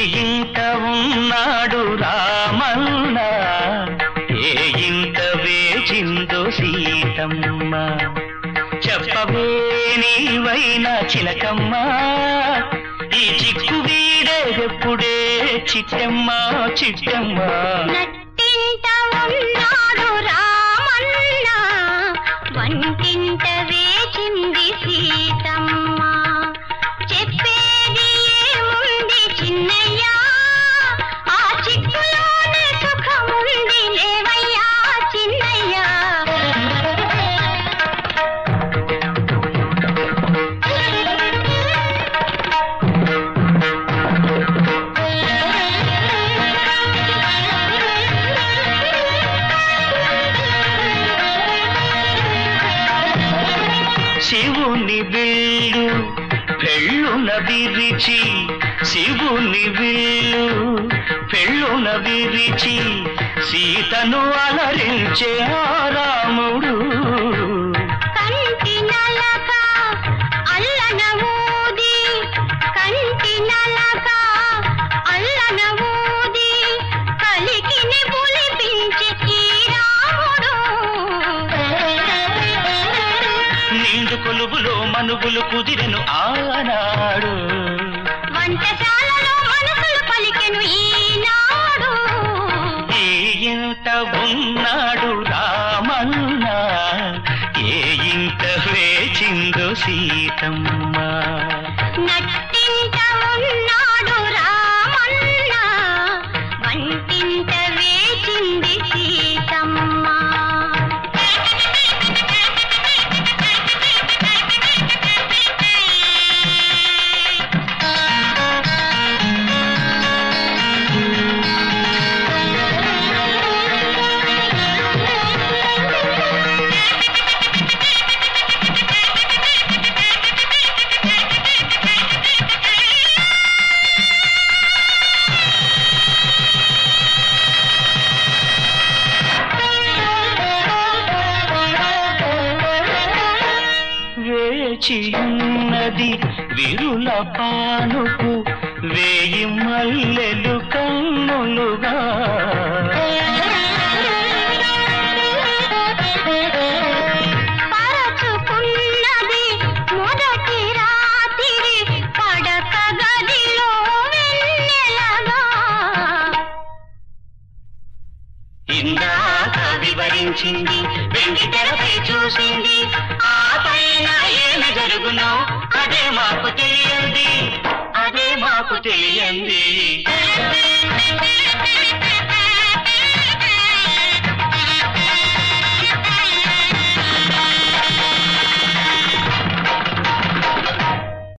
ఇంట ఉన్నాడు రామన్న ఏ ఇంట వేచిందో సీతమ్మ చెప్పవే నీవైనా చిలకమ్మ ఈ చిక్కు వీడేదెప్పుడే చిట్టమ్మ చిట్టమ్మ నట్టింట ఉన్నాడు రామన్న వంటింట వేచింది సీతమ్మ చెప్పేది ఏముంది చిన్నయ్యా ఆ చిక్కులోనే సుఖముంది లేవయ్యా చిన్నయ్యా శివుని విల్లు పెళ్ళున విరిచి శివుని విల్లు పెళ్ళున విరిచి సీతను అలరించే ఆ రాముడు కంటి నలక అల్లన ఊది కంటి నలక అల్లన ఊది కలికిని పులిపించే ఈ రాముడు నిండు కొలువులో మనుగులు కుదిరెను ఆనాడు వంటశాలలో మనసులు పలికెను ఈనాడు ఈ ఇంట ఉన్నాడు రామన్న ఏ ఇంట వేచిందో సీతమ్మ నట్టింట ఉన్నాడు రామన్న వంటింట వేచింది సీతమ్మ వేచియున్నది విరుల పానుకు వేయి మల్లెలు కన్నులుగా పరచుకున్నది మొదటి రాత్రి పడక గదిలో వెన్నెలగా ఇందాక వివరించింది వెండి తెరపై చూసింది ఆ పైన ఏమి జరుగునో అదే మాకు తెలియదు